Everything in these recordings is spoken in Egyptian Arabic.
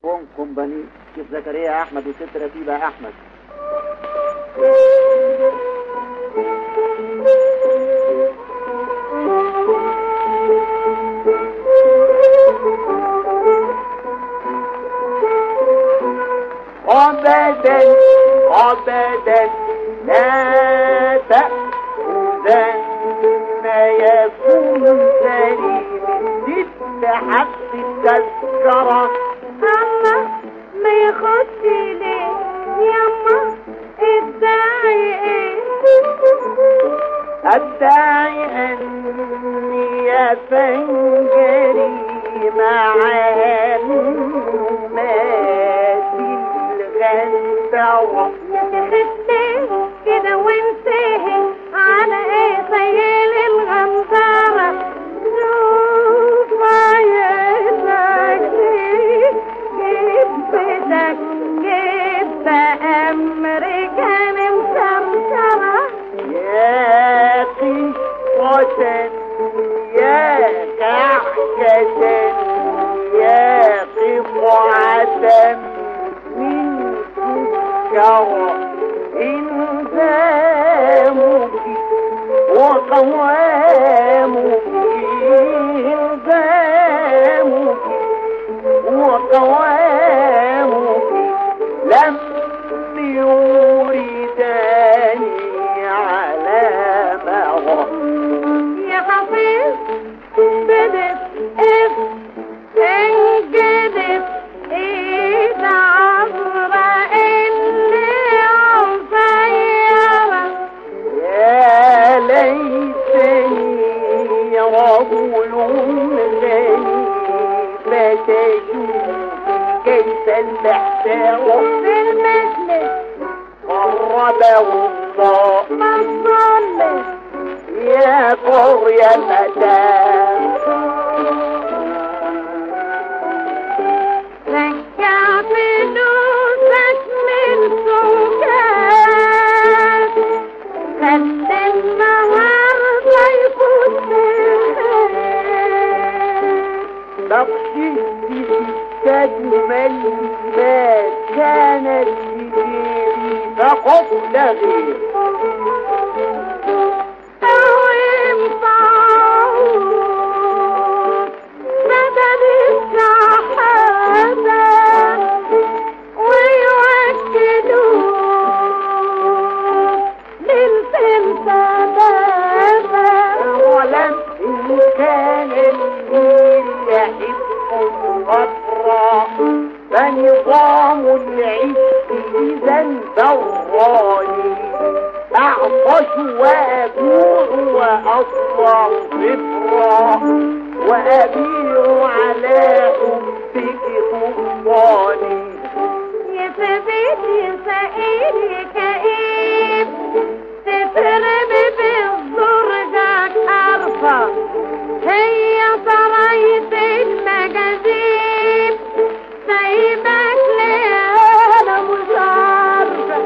فون كومباني شيخ زكريا احمد وست رتيبه احمد أبدا أبدا لا تأخذن يكون سليم ست حق التذكرة الله ما ياخدش ليه يما الداعي ايه الداعي أني يا فنجري مع النمات الغندرة يا تخدي كده وانتهي على ايه سيل الغمزرة شوف عينك جبتك جبت امريكان مسمسرة يا قصة يا كعكة يا قطعة من سكر إنزامك وقوامك إنزامك وقوامك لم يوردني على مغرب يا حفيظ بدت اف انجدت ايد عبرة اللي عصيرة يا ليتني رجل غني فتشوف كيف الاحترام في المجلس قربه الله ما تصلي يا قرية فتاة رجع فلوسك من سكات خلي النهارده يفوت بخشيت تجمل ما كانت تجري فقط لغير أو ينفعوك بدل الشحاتة ويوكلوك للفلسفة ولم إن كان النيل يحب الغفرة فنظام العشق إذا براني أعطش وأجوع وأصغر صفرا وأبيع على حبك سلطاني يا سبيت يا سائل يا كئيب تترب بالزرقك حرفة هي سراية المجاذيب سايبك ليه انا مش عارفة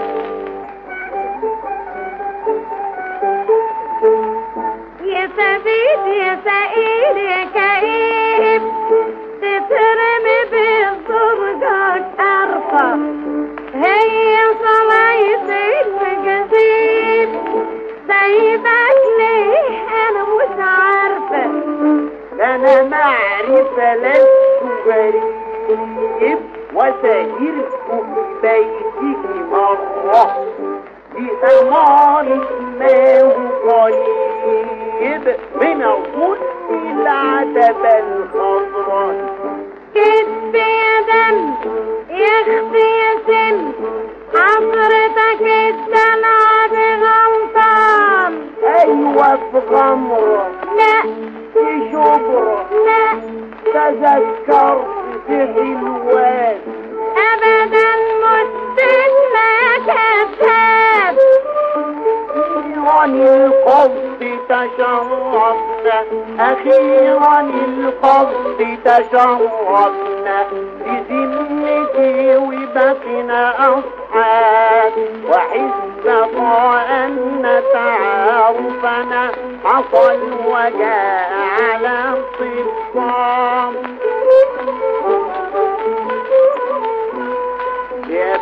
يا سبيت يا سائل يا كئيب تترمي بالزرقك أرفع هي صلاية المجاذيب سايبك ليه أنا مش عارفة أنا معرفة لست غريب وسهرت في بيتك مرة بأمان ما هو قريب من الظلم العتبة الخضراء كدب يا دم يا اختي يا سن حضرتك الدلع غلطان أيوة في غمرة لا في شبرة لا تذكرت في حلوان ابدا مستثنى كذاب أخيرا القصد تشرفنا أخيرا القصد تشرفنا بذمتي وبقنا أصحاب وحس أن تعارفنا حصل وجاء على الصفام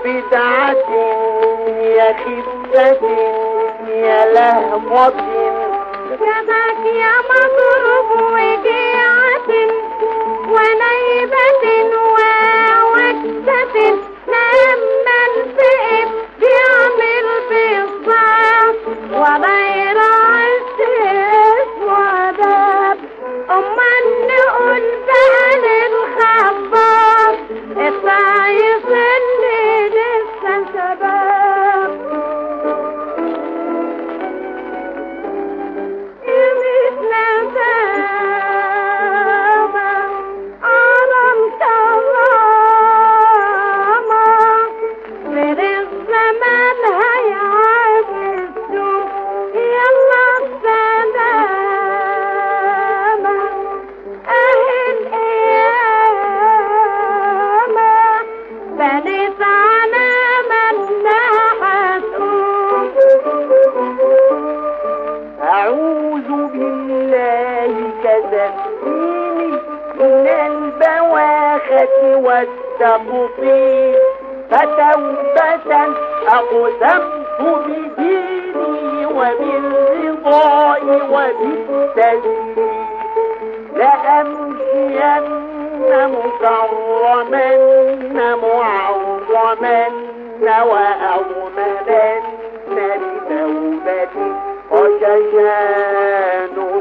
بدعة يا خفة يا لهوة جبك يا مضروب وجيعة ونيبة ووكسة لما الفئب بيعمل بالضعف وغير السيف وباب أما نقول بقى للخباب الطايف اللي لسه شباب يميت نسامة على الكرامة من الزمان هيعبسوا يلا السلامة أهل قيامة بنت على من أعوذ بالله كتفيني من البواخة والتقطيع فتوبة أقسمت بديني وبالرضاء وبالتسليم لأمشين مكرما معظما وأغمدن بتوبتي وشجان